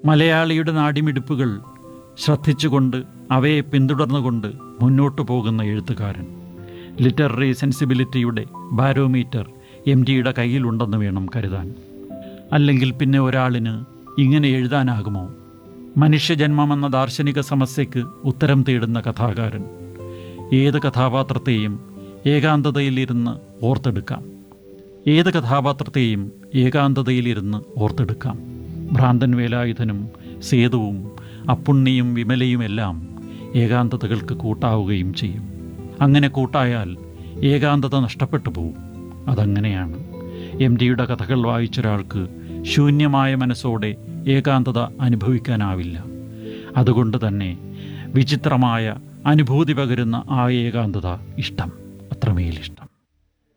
മലയാളിയുടെ നാടിമിടിപ്പുകൾ ശ്രദ്ധിച്ചുകൊണ്ട് അവയെ പിന്തുടർന്നുകൊണ്ട് മുന്നോട്ടു പോകുന്ന എഴുത്തുകാരൻ ലിറ്റററി സെൻസിബിലിറ്റിയുടെ ബാരോമീറ്റർ എം ഡിയുടെ കയ്യിലുണ്ടെന്ന് വേണം കരുതാൻ അല്ലെങ്കിൽ പിന്നെ ഒരാളിന് ഇങ്ങനെ എഴുതാനാകുമോ മനുഷ്യജന്മമെന്ന ദാർശനിക സമസ്യയ്ക്ക് ഉത്തരം തേടുന്ന കഥാകാരൻ ഏത് കഥാപാത്രത്തെയും ഏകാന്തതയിലിരുന്ന് ഓർത്തെടുക്കാം ഏത് കഥാപാത്രത്തെയും ഏകാന്തതയിലിരുന്ന് ഓർത്തെടുക്കാം ഭ്രാന്തൻ വേലായുധനും സേതുവും അപ്പുണ്ണിയും വിമലയുമെല്ലാം ഏകാന്തതകൾക്ക് കൂട്ടാവുകയും ചെയ്യും അങ്ങനെ കൂട്ടായാൽ ഏകാന്തത നഷ്ടപ്പെട്ടു പോവും അതങ്ങനെയാണ് എം ഡിയുടെ കഥകൾ വായിച്ചൊരാൾക്ക് ശൂന്യമായ മനസ്സോടെ ഏകാന്തത അനുഭവിക്കാനാവില്ല അതുകൊണ്ട് തന്നെ വിചിത്രമായ അനുഭൂതി പകരുന്ന ആ ഏകാന്തത ഇഷ്ടം അത്രമേലിഷ്ടം